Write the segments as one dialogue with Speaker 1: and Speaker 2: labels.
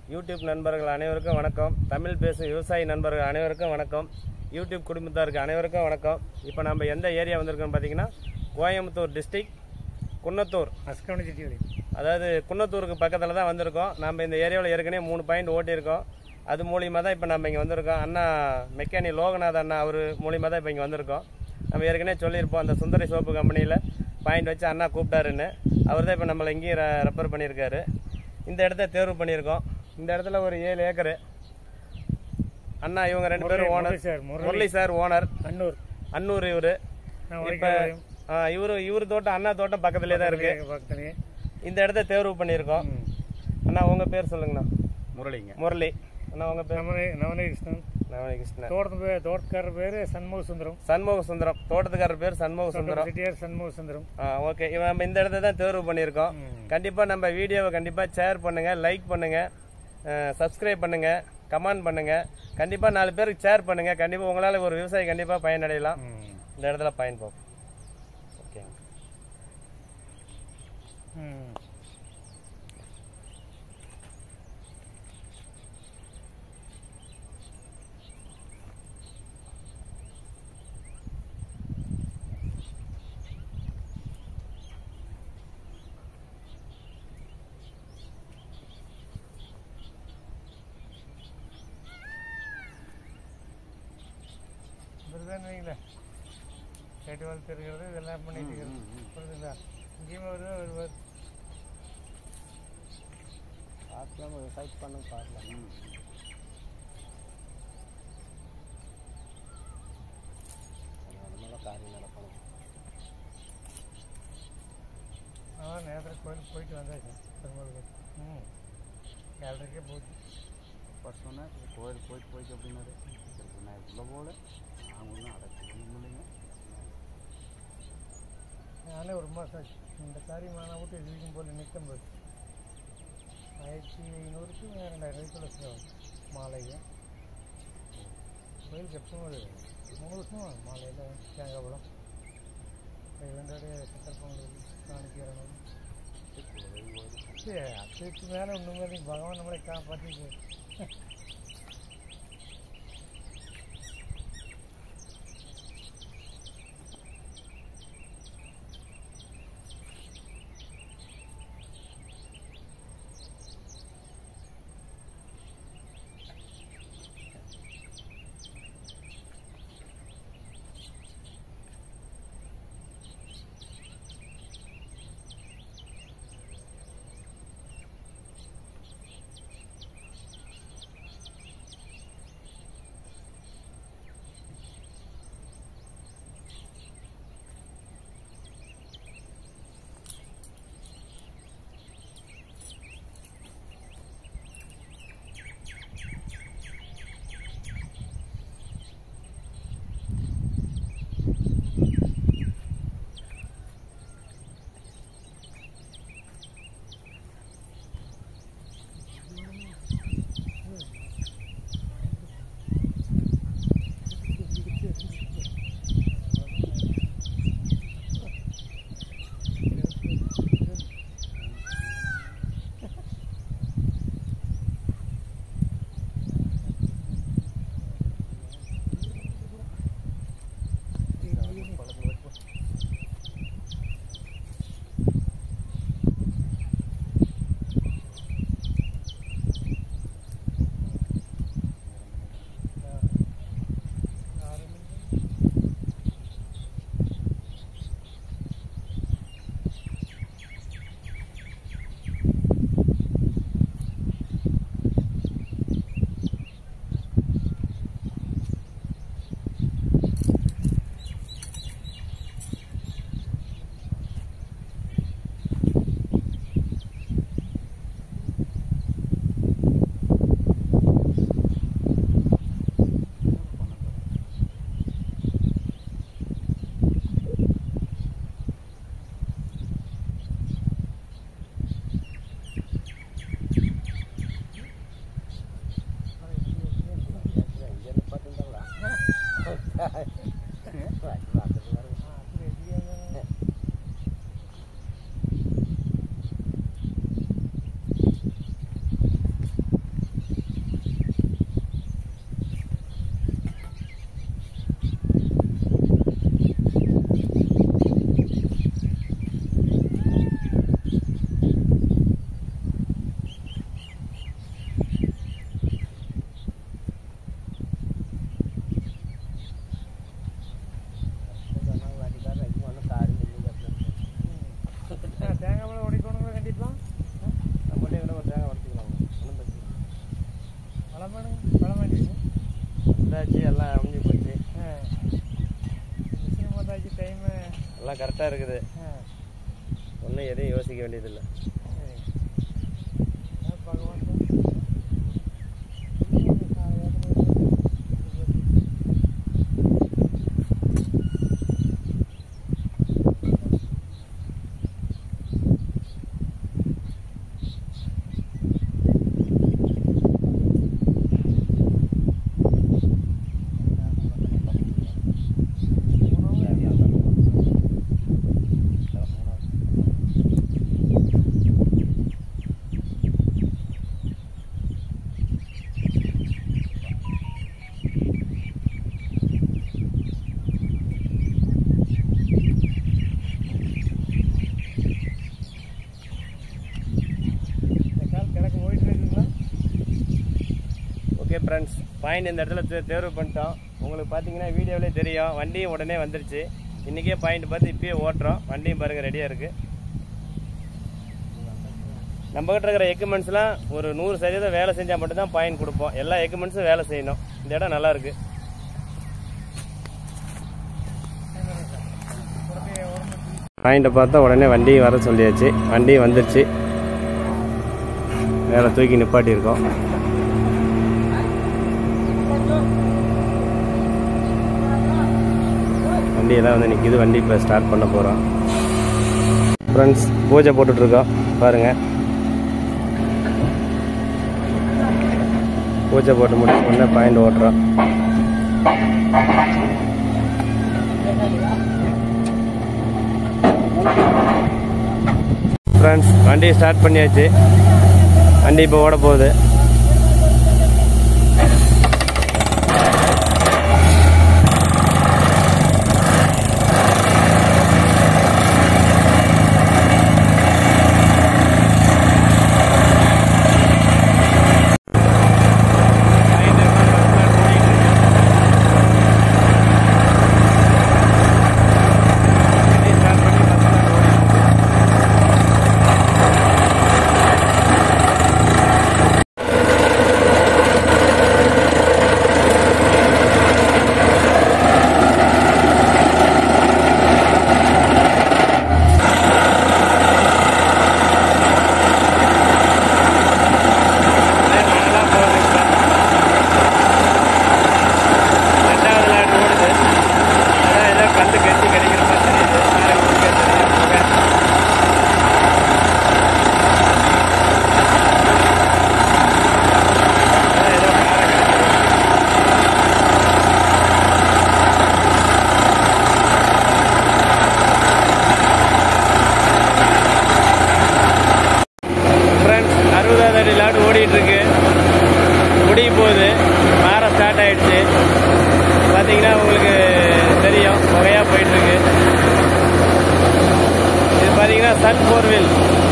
Speaker 1: YouTube நண்பர்கள் அனைவருக்கும் வணக்கம் தமிழ் பேசும் விவசாயி நண்பர்கள் அனைவருக்கும் வணக்கம் யூடியூப் குடும்பத்தாருக்கு அனைவருக்கும் வணக்கம் இப்போ நம்ம எந்த ஏரியா வந்திருக்கோம் பார்த்தீங்கன்னா கோயம்புத்தூர் டிஸ்ட்ரிக்ட் குன்னத்தூர்
Speaker 2: அஸ்கவனி சிட்டியோட
Speaker 1: அதாவது குன்னத்தூருக்கு பக்கத்தில் தான் வந்திருக்கோம் நம்ம இந்த ஏரியாவில் ஏற்கனவே மூணு பாயிண்ட் ஓட்டியிருக்கோம் அது மூலியமாக தான் இப்போ நம்ம இங்கே வந்திருக்கோம் அண்ணா மெக்கானி லோகநாத் அண்ணா அவர் மூலியமாக தான் இப்போ இங்கே வந்திருக்கோம் நம்ம ஏற்கனவே சொல்லியிருப்போம் அந்த சுந்தரி சோப்பு கம்பெனியில் பாயிண்ட் வச்சு அண்ணா கூப்பிட்டாருன்னு அவர் தான் இப்போ நம்மளை இங்கேயும் ரெஃபர் பண்ணியிருக்காரு இந்த இடத்த தேர்வு பண்ணியிருக்கோம் இந்த இடத்துல ஒரு ஏழு ஏக்கரு அண்ணா இவங்க ரெண்டு பேரும் owner
Speaker 2: Murali sir, Murali.
Speaker 1: Murali sir owner
Speaker 2: Annur
Speaker 1: Annur இவரு
Speaker 2: நான்
Speaker 1: இப்போ இவரு இவரு தோட்டம் அண்ணா தோட்டம் பக்கத்துலேயே தான் இருக்கு
Speaker 2: பக்கத்துலேயே
Speaker 1: இந்த இடத்த தேர்வு பண்ணியிருக்கோம் அண்ணா உங்க பேர் சொல்லுங்கண்ணா
Speaker 3: முரளிங்க
Speaker 1: முரளி அண்ணா உங்க பேர்
Speaker 2: நவனே நவநீகிருஷ்ணன்
Speaker 1: நவனிகிருஷ்ணன்
Speaker 2: தோட்டத்து பேர் தோட்டக்காரர் பேர் சண்முக சுந்தரம்
Speaker 1: சண்முக சுந்தரம் தோட்டத்துக்காரர் பேர் சண்முக சுந்தரம்
Speaker 2: சிட்டியார் சண்முக சுந்தரம்
Speaker 1: ஆ ஓகே இவன் நம்ம இந்த இடத்த தான் தேர்வு பண்ணியிருக்கோம் கண்டிப்பா நம்ம வீடியோவை கண்டிப்பா ஷேர் பண்ணுங்க லைக் பண்ணுங்க சப்ஸ்கிரைப் பண்ணுங்க கமெண்ட் பண்ணுங்க கண்டிப்பா நாலு பேருக்கு ஷேர் பண்ணுங்க கண்டிப்பா உங்களால ஒரு விவசாயி கண்டிப்பா பயனடையலாம் இந்த இடத்துல பயன்போம் ஓகேங்க
Speaker 2: ம். இப்படிதான் வைங்களேன் செடி வளர்த்துருக்கிறது இதெல்லாம் பண்ணிட்டு இருக்கிறது புரியுதுங்களா இங்கேயுமே வருது வருவார்
Speaker 1: பார்க்கலாம் விவசாயம் பண்ணுங்க பார்க்கலாம் காரியம் நடக்கணும்
Speaker 2: ஆ நேரத்தில் கோயிலுக்கு போயிட்டு வந்தாச்சு பெருமாள் கோயில் ம் ஏழரைக்கே போச்சு
Speaker 3: ஃபர்ஸ்ட் சொன்னேன் கோயில் போயிட்டு போயிட்டு அப்படின்னாரு சரி நான் உள்ள போகல நான் ஒன்றும் அடைச்சி ஒன்றும் இல்லைங்க
Speaker 2: நானே ஒரு மாதம் ஆச்சு இந்த காரியம் நான் விட்டு இதுக்கும் போல் நிற்கும் போது ஆயிரத்தி ஐநூறுக்கு ரெண்டாயிரம் ரூபாய்க்குள்ள செலவு மாலைங்க கோயிலுக்கு எப்பவும் ஒரு மூணு வருஷம் ஆகும் மாலையில் தேங்காய் பழம் வெண்டாடு சக்கரை பொங்கல் காணிக்கிறணும் சரி அதுக்கு மேலே ஒன்றுமே இல்லை பகவான் நம்மளை காப்பாற்றி
Speaker 1: வந்தாச்சு எல்லாம் அமைஞ்சு போச்சு
Speaker 2: ஆ மிஷின் வந்தாச்சு டைமு
Speaker 1: எல்லாம் கரெக்டாக இருக்குது
Speaker 2: ஆ
Speaker 1: ஒன்றும் எதையும் யோசிக்க வேண்டியதில்லை
Speaker 2: சரி ஆ, பகவான் இந்த கால் கிடக்கு போயிட்டு இருக்குங்களா
Speaker 1: ஓகே ஃப்ரெண்ட்ஸ் பாயிண்ட் இந்த இடத்துல தே- தேர்வு பண்ணிட்டோம் உங்களுக்கு பார்த்தீங்கன்னா வீடியோவிலே தெரியும் வண்டியும் உடனே வந்துருச்சு இன்றைக்கே பாயிண்ட் பார்த்து இப்பயே ஓட்டுறோம் வண்டியும் பாருங்கள் ரெடியாக இருக்குது நம்மகிட்ட இருக்கிற எக்யூப்மெண்ட்ஸ்லாம் ஒரு நூறு சதவீதம் வேலை செஞ்சால் மட்டும்தான் பாயிண்ட் கொடுப்போம் எல்லா எக்யூப்மெண்ட்ஸும் வேலை செய்யணும் இந்த இடம் நல்லா இருக்கு
Speaker 2: உடனே உடனே
Speaker 1: பாயிண்ட்டை பார்த்தா உடனே வண்டியும் வர சொல்லியாச்சு வண்டியும் வந்துருச்சு வேலை தூக்கி நிப்பாட்டியிருக்கோம் வண்டியெல்லாம் வந்து நிற்கிது வண்டி இப்போ ஸ்டார்ட் பண்ண போகிறோம் ஃப்ரெண்ட்ஸ் பூஜை போட்டுட்ருக்கோம் பாருங்கள் பூஜை போட்டு முடிச்ச உடனே பாயிண்ட் ஓட்டுறோம் ஃப்ரெண்ட்ஸ் வண்டி ஸ்டார்ட் பண்ணியாச்சு வண்டி இப்போ ஓட போகுது ரெண்டாவது லேண்ட் ஓடுது அதான் ஏதோ கண்டு கட்டி கிடைக்கிற மாதிரி தெரியுது வேற ஒண்ணுமே தெரியல. அதான் ஏதோ காரை கிடைக்குது. ஃப்ரெண்ட்ஸ் அறுபதாவது அடி லாடு ஓடிட்டு இருக்கு முடிய போகுது மாற ஸ்டார்ட் ஆயிடுச்சு பார்த்தீங்கன்னா உங்களுக்கு தெரியும் புகையாக போயிட்டு இருக்கு இது பார்த்தீங்கன்னா சன் ஃபோர் வீல்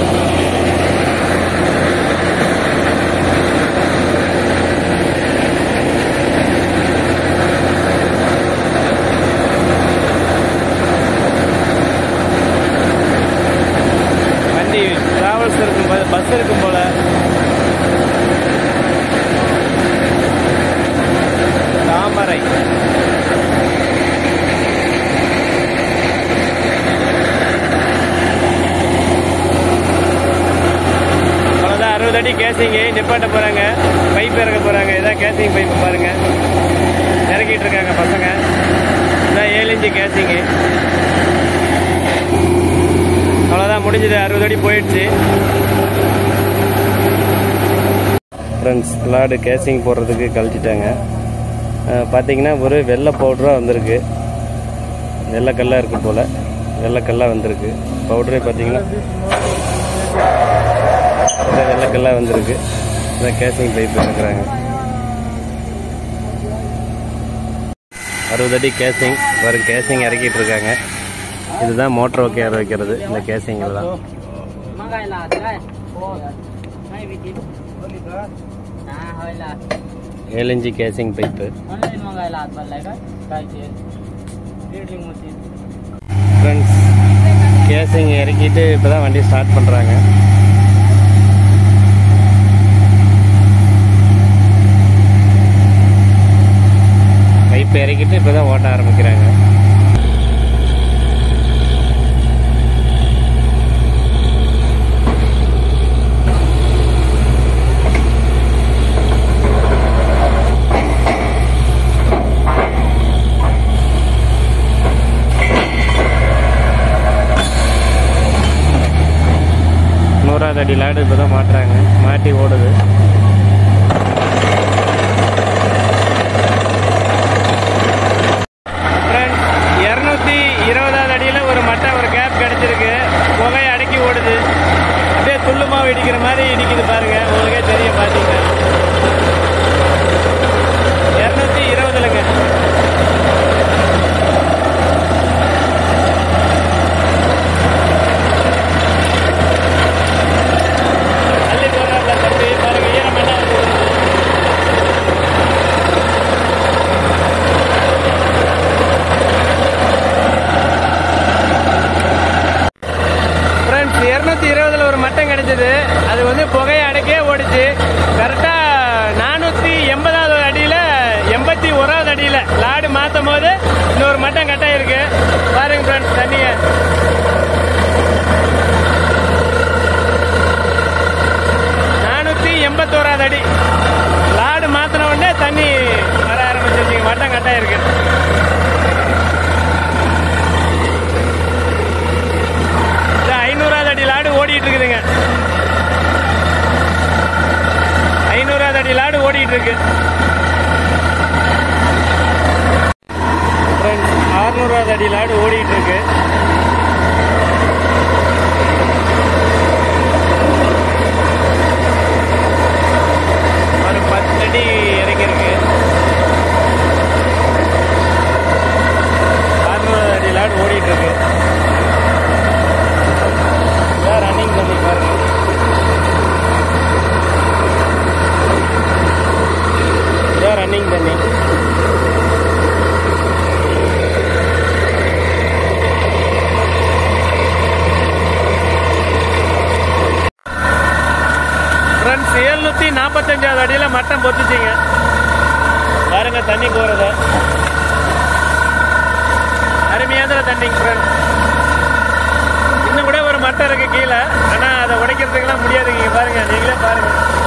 Speaker 1: வண்டி டிராவல்ஸ் இருக்கும் போது பஸ் இருக்கும் போல தாமரை அவ்வளோதான் அறுபது அடி கேசிங்கு நிப்பாட்ட போகிறாங்க பைப் இறக்க போகிறாங்க இதான் கேசிங் பைப் பாருங்க இறக்கிட்டு இருக்காங்க பசங்க இதான் ஏழு இன்ச்சு கேசிங்கு அவ்வளோதான் முடிஞ்சது அறுபது அடி போயிடுச்சு ஃப்ரெண்ட்ஸ் லாடு கேசிங் போடுறதுக்கு கழிச்சிட்டாங்க அஹ் பார்த்தீங்கன்னா ஒரு வெள்ளை பவுடராக வந்திருக்கு வெள்ளைக்கல்லாக இருக்கு போல் வெள்ளைக்கல்லாக வந்திருக்கு பவுடரே பார்த்தீங்கன்னா இந்த வெள்ளைக்கல்லாக வந்திருக்கு இதான் கேசிங் பைப் இருக்கிறாங்க அறுபது அடி கேசிங் வரும் கேசிங் இறக்கிட்டு இருக்காங்க இதுதான் மோட்டர் ஓகேஆர் வைக்கிறது இந்த கேசிங்கில் தான்
Speaker 4: Mangaila, cái. Hai vị trí. À, hơi là.
Speaker 1: ஏழு inch casing pipe
Speaker 4: Online mangaila at balai ka. Kai che. Drilling machine.
Speaker 1: Friends casing இறக்கிட்டு இப்போ தான் வண்டி ஸ்டார்ட் பண்ணுறாங்க இப்போ இறக்கிட்டு இப்போ தான் ஓட்ட ஆரம்பிக்கிறாங்க நூறாவது அடி லாடு இப்போ தான் மாட்டுறாங்க மாட்டி ஓடுது ஃப்ரெண்ட்ஸ் இரநூத்தி இருபதாவது அடியில் ஒரு மட்டை ஒரு கேப் கிடச்சிருக்கு புகையை அடக்கி ஓடுது அப்படியே துள்ளு மாவு இடிக்கிற மாதிரி இடிக்குது பாருங்க உங்களுக்கே தெரியும் பார்த்தீங்க இரநூத்தி இருபதுலங்க அள்ளி போடுறாப்ல தம்பி பாருங்க ஈரம் என்ன வருது ஃப்ரெண்ட்ஸ் இரநூத்தி இருபதுல ஒரு மட்டம் கிடைச்சது அது வந்து புகையை அடக்கே ஓடிச்சு கரெக்டா நானூத்தி எண்பதாவது அடியில எண்பத்தி ஓராவது அடியில லாடு மாத்தும் போது இன்னொரு மட்டம் கட்டாயிருக்கு பாருங்க ஃப்ரெண்ட்ஸ் தண்ணிய நானூத்தி எண்பத்தோராவது அடி லாடு மாத்தின உடனே தண்ணி வர ஆரம்பிச்சிருச்சுங்க மட்டம் கட்டாயிருக்கு இது ஐநூறாவது அடி லாடு ஓடிட்டு இருக்குதுங்க ஐநூறாவது அடி லாடு ஓடிட்டு இருக்கு ஆறுநூறாவது அடி லாடு ஓடிட்டு இருக்கு ஒரு பத்து அடி இறங்கியிருக்கு ஆறுநூறாவது அடி லாடு ஓடிட்டு இருக்கு இதான் ரன்னிங் பண்ணி பாருங்க இதான் ரன்னிங் தண்ணி ஃப்ரெண்ட்ஸ் எழுநூத்தி நாற்பத்தஞ்சாவது அடியில மட்டம் பொத்துச்சிங்க பாருங்க தண்ணி போறத அருமையான தண்ணிங்க ஃப்ரெண்ட்ஸ் இன்னும் கூட ஒரு மட்டம் இருக்கு கீழே ஆனா அதை உடைக்கிறதுக்கெல்லாம் முடியாதுங்க இங்க பாருங்க நீங்களே பாருங்க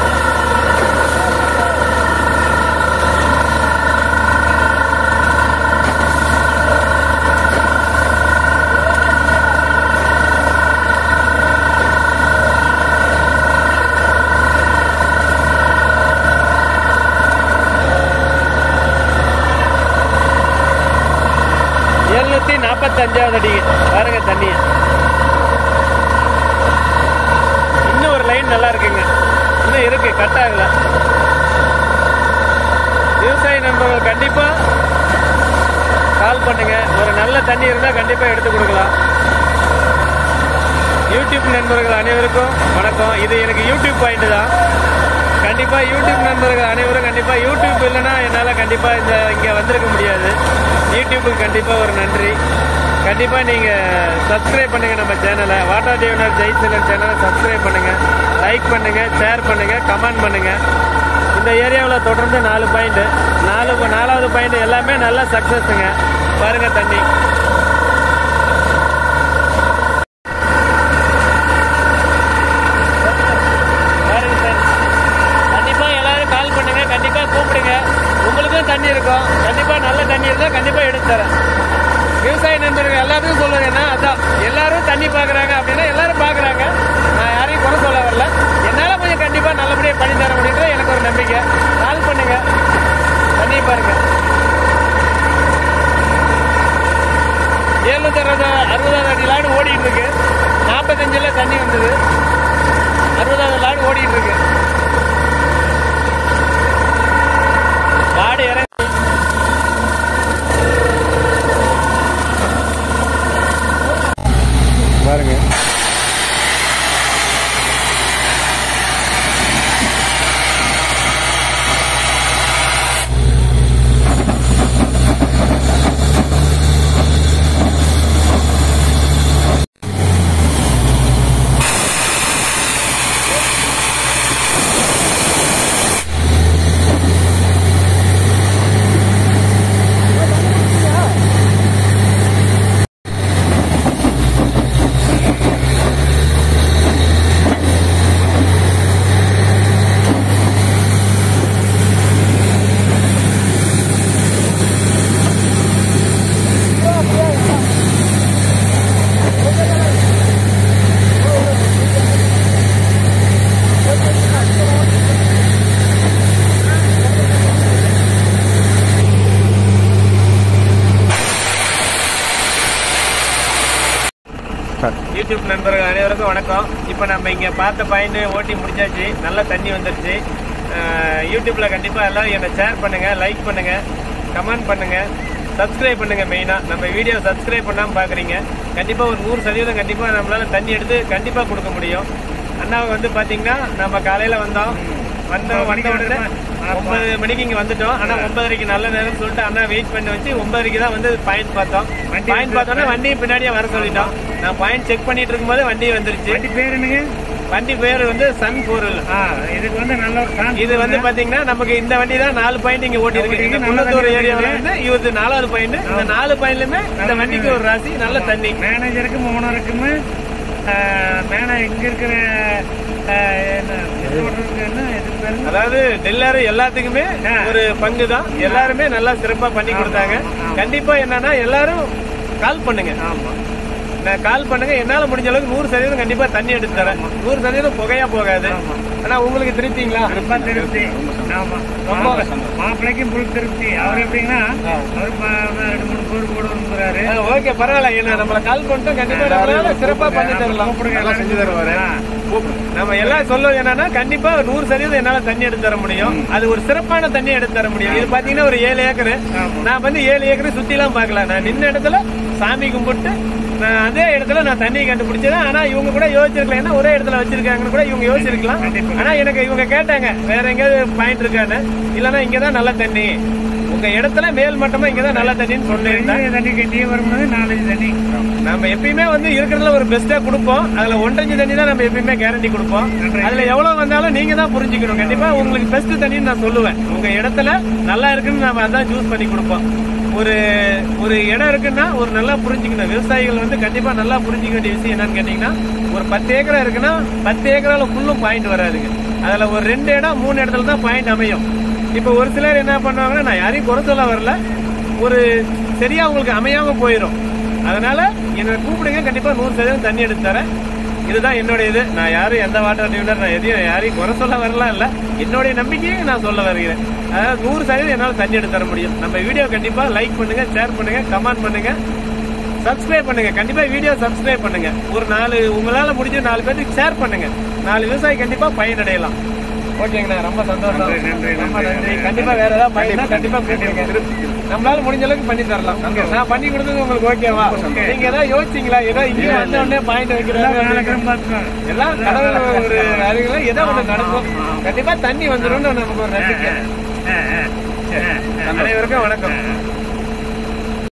Speaker 1: எழுநூத்தி நாற்பத்தஞ்சாவது அடி பாருங்க தண்ணிய இன்னும் ஒரு லைன் நல்லா இருக்குங்க இன்னும் இருக்கு கட் ஆகல விவசாய நண்பர்கள் கண்டிப்பா கால் பண்ணுங்க ஒரு நல்ல தண்ணி இருந்தா கண்டிப்பா எடுத்து கொடுக்கலாம் யூடியூப் நண்பர்கள் அனைவருக்கும் வணக்கம் இது எனக்கு யூடியூப் பாயிண்ட் தான் கண்டிப்பா யூடியூப் நண்பர்கள் அனைவரும் கண்டிப்பா யூடியூப் இல்லைன்னா என்னால கண்டிப்பா இந்த இங்க வந்திருக்க முடியாது யூடியூபுக்கு கண்டிப்பா ஒரு நன்றி கண்டிப்பா நீங்க சப்ஸ்கிரைப் பண்ணுங்க நம்ம சேனலை வாட்டர் டியூனர் ஜெய்சலன் சேனலை சப்ஸ்கிரைப் பண்ணுங்க லைக் பண்ணுங்க ஷேர் பண்ணுங்க கமெண்ட் பண்ணுங்க இந்த ஏரியாவில் தொடர்ந்து நாலு பாயிண்ட் நாலு நாலாவது பாயிண்ட் எல்லாமே நல்ல சக்சஸ்ங்க பாருங்க தண்ணி பாருங்க சார் கண்டிப்பா எல்லாரும் கால் பண்ணுங்க கண்டிப்பா கூப்பிடுங்க உங்களுக்கும் தண்ணி இருக்கும் கண்டிப்பா நல்ல தண்ணி இருந்தா கண்டிப்பா எடுத்து தரேன் விவசாய நண்பர்கள் எல்லாத்துக்கும் சொல்லுங்கன்னா அதான் எல்லாரும் தண்ணி பாக்குறாங்க அப்படின்னா எல்லாரும் பாக்குறாங்க நான் யாரையும் குறை சொல்ல வரல என்னால கொஞ்சம் கண்டிப்பா நல்லபடியா பண்ணி தர முடியுது எனக்கு ஒரு நம்பிக்கை கால் பண்ணுங்க தண்ணி பாருங்க எழுநூத்தி அறுபது அறுபதாவது அடி லாடு ஓடிட்டு இருக்கு நாற்பத்தஞ்சுல தண்ணி வந்தது அறுபதாவது லாடு ஓடிட்டு இருக்கு லாடு இறங்கி பாருங்க யூடியூப் நண்பர்கள் அனைவருக்கும் வணக்கம் இப்போ நம்ம இங்கே பார்த்த பாயிண்ட் ஓட்டி முடிச்சாச்சு நல்லா தண்ணி வந்துருச்சு அஹ், யூடியூப்ல கண்டிப்பாக எல்லாரும் என்னை ஷேர் பண்ணுங்க லைக் பண்ணுங்க கமெண்ட் பண்ணுங்க சப்ஸ்கிரைப் பண்ணுங்க மெயினாக நம்ம வீடியோ சப்ஸ்கிரைப் பண்ணாமல் பார்க்குறீங்க கண்டிப்பாக ஒரு நூறு சதவீதம் கண்டிப்பாக நம்மளால தண்ணி எடுத்து கண்டிப்பாக கொடுக்க முடியும் அண்ணாவை வந்து பார்த்தீங்கன்னா நம்ம காலையில் வந்தோம் வந்த வந்த உடனே ஒன்பது மணிக்கு இங்க வந்துட்டோம் ஆனா ஒன்பதரைக்கு நல்ல நேரம் சொல்லிட்டு அண்ணா வெயிட் பண்ணி வச்சு ஒன்பதரைக்கு தான் வந்து பாயிண்ட் பார்த்தோம் பாயிண்ட் பார்த்தோன்னா வண்டியை பின்னாடியே வர சொல்லிட்டோம் நான் பாயிண்ட் செக் பண்ணிட்டு இருக்கும்போது வண்டி வந்துருச்சு
Speaker 2: வண்டி பேர் என்னங்க
Speaker 1: வண்டி பேர் வந்து சன் பொருள்
Speaker 2: ஆ இதுக்கு வந்து நல்ல ஒரு chance
Speaker 1: இது வந்து பாத்தீங்கன்னா நமக்கு இந்த வண்டி தான் நாலு பாயிண்ட் இங்க ஓட்டி இருக்கு இந்த குள்ளத்தூர் ஏரியாவில் வந்து இது நாலாவது பாயிண்ட் இந்த நாலு பாயிண்ட்லுமே இந்த வண்டிக்கு ஒரு ராசி நல்ல தண்ணி
Speaker 2: மேனேஜருக்கும் ஓனருக்குமே மேனே இங்க இருக்கிற ஆ, என்ன இது ஓட்டுறதுக்கு என்ன இது பேரு?
Speaker 1: அதாவது டெல்லர் எல்லாத்துக்குமே ஒரு பங்கு தான் எல்லாருமே நல்லா சிறப்பா பண்ணி கொடுத்தாங்க கண்டிப்பா என்னன்னா எல்லாரும் கால் பண்ணுங்க நான் கால் பண்ணுங்க என்னால முடிஞ்ச அளவுக்கு நூறு சதவீதம் கண்டிப்பா தண்ணி எடுத்து தரேன் நூறு சதவீதம் புகையா போகாது ஆனா உங்களுக்கு திருப்திங்களா
Speaker 2: ரொம்ப திருப்தி ஆமா
Speaker 1: ரொம்ப
Speaker 2: மாப்பிள்ளைக்கும் புல் திருப்தி அவர் எப்படின்னா அவர் ம- ரெண்டு மூணு பேர் போடுங்கிறாரு
Speaker 1: ஓகே பரவாயில்ல என்ன நம்மள கால் பண்ணிட்டு கண்டிப்பா நம்மளால சிறப்பா பண்ணி தரலாம்
Speaker 2: நல்லா செஞ்சு தருவாரு
Speaker 1: நம்ம எல்லாம் சொல்லுவது என்னன்னா கண்டிப்பா நூறு சதவீதம் என்னால தண்ணி எடுத்து தர முடியும் அது ஒரு சிறப்பான தண்ணி எடுத்து தர முடியும் இது பாத்தீங்கன்னா ஒரு ஏழு ஏக்கர் நான் வந்து ஏழு ஏக்கர் சுத்தி எல்லாம் பார்க்கல நான் நின்ன இடத்துல சாமி கும்பிட்டு நான் அதே இடத்துல நான் தண்ணி கண்டுபிடிச்சேன் ஆனா இவங்க கூட யோசிச்சிருக்கலாம் ஏன்னா ஒரே இடத்துல வச்சிருக்காங்கன்னு கூட இவங்க யோசிச்சிருக்கலாம் ஆனா எனக்கு இவங்க கேட்டாங்க வேற எங்கேயாவது பாயிண்ட் இருக்கான்னு இல்லன்னா இங்கதான் நல்ல தண்ணி உங்க இடத்துல மேல் மட்டமா இங்கதான் நல்ல தண்ணின்னு சொல்லியிருந்தேன்
Speaker 2: தண்ணி கட்டியே வரும்போது நாலஞ்சு தண்ணி
Speaker 1: நம்ம எப்பயுமே வந்து இருக்கிறதுல ஒரு பெஸ்டா கொடுப்போம் அதுல ஒன்றஞ்சு தண்ணி தான் நம்ம எப்பயுமே கேரண்டி கொடுப்போம் அதுல எவ்வளவு வந்தாலும் நீங்க தான் புரிஞ்சுக்கணும் கண்டிப்பா உங்களுக்கு பெஸ்ட் தண்ணின்னு நான் சொல்லுவேன் உங்க இடத்துல நல்லா இருக்குன்னு நம்ம அதான் சூஸ் பண்ணி கொடுப்போம் ஒரு ஒரு இடம் இருக்குன்னா ஒரு நல்லா புரிஞ்சுக்கணும் விவசாயிகள் வந்து கண்டிப்பா நல்லா புரிஞ்சுக்க வேண்டிய விஷயம் என்னன்னு கேட்டீங்கன்னா ஒரு பத்து ஏக்கரா இருக்குன்னா பத்து ஏக்கரால ஃபுல்லும் பாயிண்ட் வராதுங்க அதுல ஒரு ரெண்டு இடம் மூணு இடத்துல தான் பாயிண்ட் அமையும் இப்ப ஒரு சிலர் என்ன பண்ணுவாங்கன்னா நான் யாரையும் குறை சொல்ல வரல ஒரு சரியா உங்களுக்கு அமையாம போயிடும் அதனால என்னை கூப்பிடுங்க கண்டிப்பா நூறு சதவீதம் தண்ணி எடுத்து தரேன் இதுதான் என்னுடைய இது நான் யாரும் எந்த வாட்டர் டியூலர் நான் எதையும் யாரையும் குறை சொல்ல வரலாம் இல்ல என்னுடைய நம்பிக்கையை நான் சொல்ல வருகிறேன் அதாவது நூறு சதவீதம் என்னால் தண்ணி எடுத்து தர முடியும் நம்ம வீடியோ கண்டிப்பா லைக் பண்ணுங்க ஷேர் பண்ணுங்க கமெண்ட் பண்ணுங்க சப்ஸ்கிரைப் பண்ணுங்க கண்டிப்பா வீடியோ சப்ஸ்கிரைப் பண்ணுங்க ஒரு நாலு உங்களால முடிஞ்ச நாலு பேருக்கு ஷேர் பண்ணுங்க நாலு விவசாயி கண்டிப்பா பயனடையலாம் ஓகேங்கண்ணா ரொம்ப சந்தோஷம்
Speaker 2: நன்றி, நன்றி,
Speaker 1: ரொம்ப
Speaker 2: நன்றி.
Speaker 1: நன்றி கண்டிப்பா வேற ஏதாவது பண்ணினா கண்டிப்பா கூப்பிடுங்க நம்மளால முடிஞ்ச அளவுக்கு பண்ணி தரலாம் நான் பண்ணி கொடுத்தது உங்களுக்கு ஓகேவா நீங்க ஏதாவது யோசிச்சீங்களா ஏதோ இங்கே வந்த உடனே பாயிண்ட் வைக்கிறாங்க
Speaker 2: நாளைக்கு பார்த்துக்கோங்க
Speaker 1: எல்லாம் கடவுள் ஒரு அறிவுல ஏதோ ஒண்ணு நடக்கும் கண்டிப்பா தண்ணி வந்துடும் நமக்கு ஒரு நம்பிக்கை அனைவருக்கும் வணக்கம்